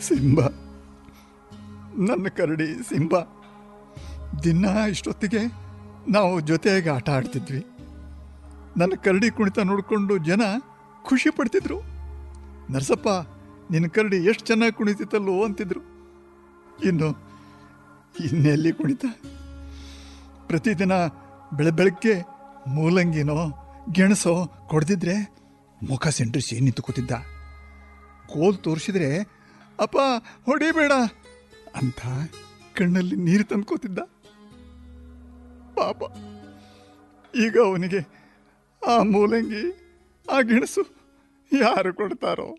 ಸಿಂಬ ನನ್ನ ಕರಡಿ ಸಿಂಬ ದಿನ ಇಷ್ಟೊತ್ತಿಗೆ ನಾವು ಜೊತೆಯಾಗಿ ಆಟ ಆಡ್ತಿದ್ವಿ ನನ್ನ ಕರಡಿ ಕುಣಿತ ನೋಡಿಕೊಂಡು ಜನ ಖುಷಿ ಪಡ್ತಿದ್ರು ನರಸಪ್ಪ ನಿನ್ನ ಕರಡಿ ಎಷ್ಟು ಚೆನ್ನಾಗಿ ಕುಣಿತಿತ್ತಲ್ಲೋ ಅಂತಿದ್ರು ಇನ್ನು ಇನ್ನೆಲ್ಲಿ ಕುಣಿತ ಪ್ರತಿದಿನ ಬೆಳ ಬೆಳಗ್ಗೆ ಮೂಲಂಗಿನೋ ಗೆಣಸೋ ಕೊಡ್ದಿದ್ರೆ ಮುಖ ಸೆಂಟ್ರಿಸಿ ನಿಂತು ಕೂತಿದ್ದ ಕೋಲ್ ತೋರಿಸಿದ್ರೆ ಅಪ್ಪ ಹೊಡಿಬೇಡ ಅಂತ ಕಣ್ಣಲ್ಲಿ ನೀರು ತಂದ್ಕೋತಿದ್ದ ಪಾಪ ಈಗ ಅವನಿಗೆ ಆ ಮೂಲಂಗಿ ಆ ಗೆಣಸು ಯಾರು ಕೊಡ್ತಾರೋ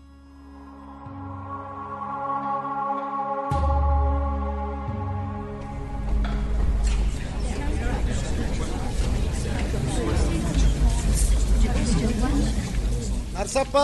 ನರ್ಸಪ್ಪ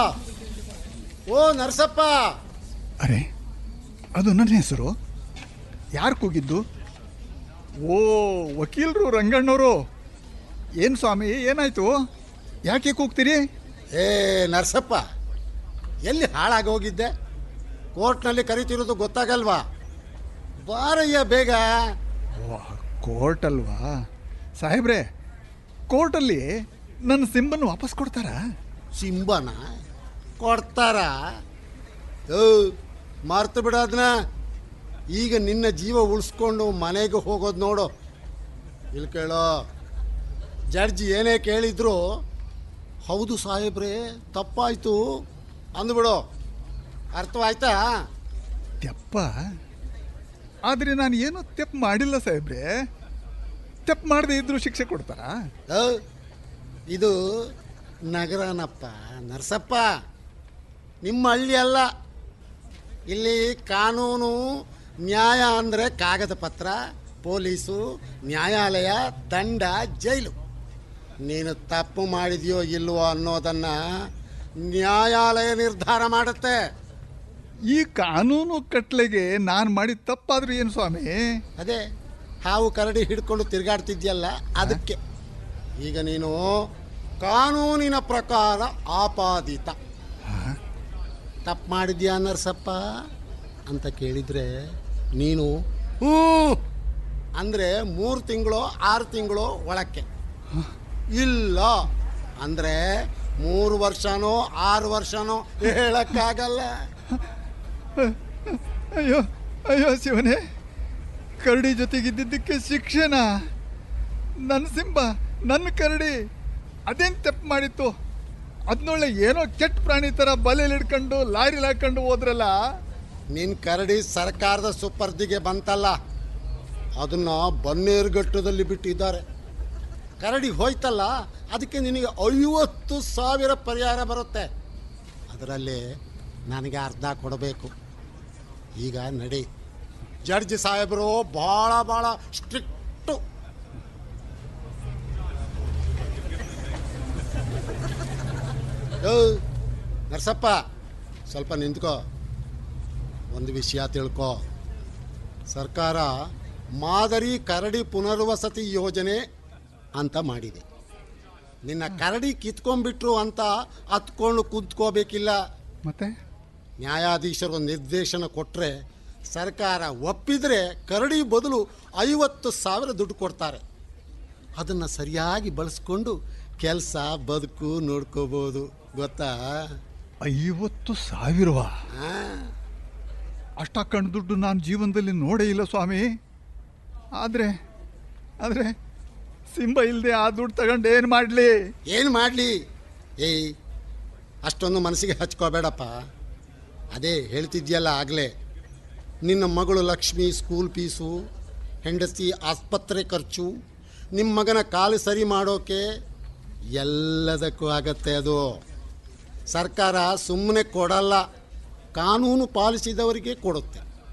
ಓ ನರ್ಸಪ್ಪ ಅರೆ ಅದು ನನ್ನ ಹೆಸರು ಯಾರು ಕೂಗಿದ್ದು ಓ ವಕೀಲರು ರಂಗಣ್ಣವರು ಏನು ಸ್ವಾಮಿ ಏನಾಯ್ತು ಯಾಕೆ ಕೂಗ್ತೀರಿ ಏ ನರ್ಸಪ್ಪ ಎಲ್ಲಿ ಹಾಳಾಗಿ ಹೋಗಿದ್ದೆ ಕೋರ್ಟ್ನಲ್ಲಿ ಕರಿತಿರೋದು ಗೊತ್ತಾಗಲ್ವಾ ಬಾರಯ್ಯ ಬೇಗ ಕೋರ್ಟ್ ಅಲ್ವಾ ಸಾಹೇಬ್ರೆ ಕೋರ್ಟಲ್ಲಿ ನನ್ನ ಸಿಂಬನ್ನು ವಾಪಸ್ ಕೊಡ್ತಾರಾ ಸಿಂಬನ ಕೊಡ್ತಾರ ಓ ಮರ್ತು ಬಿಡೋದನ್ನ ಈಗ ನಿನ್ನ ಜೀವ ಉಳಿಸ್ಕೊಂಡು ಮನೆಗೆ ಹೋಗೋದು ನೋಡು ಇಲ್ಲಿ ಕೇಳೋ ಜಡ್ಜ್ ಏನೇ ಕೇಳಿದ್ರು ಹೌದು ಸಾಹೇಬ್ರೆ ತಪ್ಪಾಯ್ತು ಅಂದ್ಬಿಡು ಅರ್ಥವಾಯ್ತಾ ತೆಪ್ಪ ಆದರೆ ನಾನು ಏನೂ ತೆಪ್ಪು ಮಾಡಿಲ್ಲ ಸಾಹೇಬ್ರೆ ತೆಪ್ಪು ಮಾಡದೇ ಇದ್ರೂ ಶಿಕ್ಷೆ ಕೊಡ್ತಾರಾ ಓ, ಇದು ನಗರನಪ್ಪ ನರಸಪ್ಪ ನಿಮ್ಮ ಹಳ್ಳಿ ಅಲ್ಲ ಇಲ್ಲಿ ಕಾನೂನು ನ್ಯಾಯ ಅಂದರೆ ಕಾಗದ ಪತ್ರ ಪೊಲೀಸು ನ್ಯಾಯಾಲಯ ದಂಡ ಜೈಲು ನೀನು ತಪ್ಪು ಮಾಡಿದೆಯೋ ಇಲ್ವೋ ಅನ್ನೋದನ್ನು ನ್ಯಾಯಾಲಯ ನಿರ್ಧಾರ ಮಾಡುತ್ತೆ ಈ ಕಾನೂನು ಕಟ್ಲೆಗೆ ನಾನು ಮಾಡಿದ ತಪ್ಪಾದ್ರೂ ಏನು ಸ್ವಾಮಿ ಅದೇ ಹಾವು ಕರಡಿ ಹಿಡ್ಕೊಂಡು ತಿರುಗಾಡ್ತಿದ್ಯಲ್ಲ ಅದಕ್ಕೆ ಈಗ ನೀನು ಕಾನೂನಿನ ಪ್ರಕಾರ ಆಪಾದಿತ ತಪ್ಪು ಮಾಡಿದ್ಯಾ ನರ್ಸಪ್ಪ ಅಂತ ಕೇಳಿದರೆ ನೀನು ಹ್ಞೂ ಅಂದರೆ ಮೂರು ತಿಂಗಳು ಆರು ತಿಂಗಳು ಒಳಕ್ಕೆ ಇಲ್ಲ ಅಂದರೆ ಮೂರು ವರ್ಷನೋ ಆರು ವರ್ಷನೋ ಹೇಳಕ್ಕಾಗಲ್ಲ ಅಯ್ಯೋ ಅಯ್ಯೋ ಶಿವನೇ ಕರಡಿ ಜೊತೆಗಿದ್ದಿದ್ದಕ್ಕೆ ಶಿಕ್ಷೆನಾ ನನ್ನ ಸಿಂಬ ನನ್ನ ಕರಡಿ ಅದೇನು ತಪ್ಪು ಮಾಡಿತ್ತು ಅದನ್ನೊಳ್ಳೆ ಏನೋ ಕೆಟ್ಟ ಪ್ರಾಣಿ ಥರ ಬಲೆಯಲ್ಲಿ ಹಿಡ್ಕೊಂಡು ಲಾರಿಲಿ ಹಾಕೊಂಡು ಹೋದ್ರಲ್ಲ ನಿನ್ನ ಕರಡಿ ಸರ್ಕಾರದ ಸುಪರ್ದಿಗೆ ಬಂತಲ್ಲ ಅದನ್ನು ಬನ್ನೇರುಘಟ್ಟದಲ್ಲಿ ಬಿಟ್ಟಿದ್ದಾರೆ ಕರಡಿ ಹೋಯ್ತಲ್ಲ ಅದಕ್ಕೆ ನಿನಗೆ ಐವತ್ತು ಸಾವಿರ ಪರಿಹಾರ ಬರುತ್ತೆ ಅದರಲ್ಲಿ ನನಗೆ ಅರ್ಧ ಕೊಡಬೇಕು ಈಗ ನಡಿ ಜಡ್ಜ್ ಸಾಹೇಬರು ಭಾಳ ಭಾಳ ಸ್ಟ್ರಿಕ್ಟು ನರ್ಸಪ್ಪ ಸ್ವಲ್ಪ ನಿಂತ್ಕೋ ಒಂದು ವಿಷಯ ತಿಳ್ಕೊ ಸರ್ಕಾರ ಮಾದರಿ ಕರಡಿ ಪುನರ್ವಸತಿ ಯೋಜನೆ ಅಂತ ಮಾಡಿದೆ ನಿನ್ನ ಕರಡಿ ಕಿತ್ಕೊಂಡ್ಬಿಟ್ರು ಅಂತ ಹತ್ಕೊಂಡು ಕುಂತ್ಕೋಬೇಕಿಲ್ಲ ಮತ್ತೆ ನ್ಯಾಯಾಧೀಶರು ನಿರ್ದೇಶನ ಕೊಟ್ಟರೆ ಸರ್ಕಾರ ಒಪ್ಪಿದರೆ ಕರಡಿ ಬದಲು ಐವತ್ತು ಸಾವಿರ ದುಡ್ಡು ಕೊಡ್ತಾರೆ ಅದನ್ನು ಸರಿಯಾಗಿ ಬಳಸ್ಕೊಂಡು ಕೆಲಸ ಬದುಕು ನೋಡ್ಕೋಬೋದು ಗೊತ್ತಾ ಐವತ್ತು ಸಾವಿರವಾ ಆ? ಅಷ್ಟಾಕಂಡು ದುಡ್ಡು ನಾನು ಜೀವನದಲ್ಲಿ ನೋಡೇ ಇಲ್ಲ ಸ್ವಾಮಿ ಆದರೆ ಆದರೆ ಸಿಂಬ ಇಲ್ಲದೆ ಆ ದುಡ್ಡು ತಗೊಂಡು ಏನು ಮಾಡಲಿ ಏನು ಮಾಡಲಿ ಏಯ್ ಅಷ್ಟೊಂದು ಮನಸ್ಸಿಗೆ ಹಚ್ಕೋಬೇಡಪ್ಪ ಅದೇ ಹೇಳ್ತಿದ್ಯಲ್ಲ ಆಗಲೇ ನಿನ್ನ ಮಗಳು ಲಕ್ಷ್ಮಿ ಸ್ಕೂಲ್ ಫೀಸು ಹೆಂಡತಿ ಆಸ್ಪತ್ರೆ ಖರ್ಚು ನಿಮ್ಮ ಮಗನ ಕಾಲು ಸರಿ ಮಾಡೋಕೆ ಎಲ್ಲದಕ್ಕೂ ಆಗತ್ತೆ ಅದು ಸರ್ಕಾರ ಸುಮ್ಮನೆ ಕೊಡಲ್ಲ ಕಾನೂನು ಪಾಲಿಸಿದವರಿಗೆ ಕೊಡುತ್ತೆ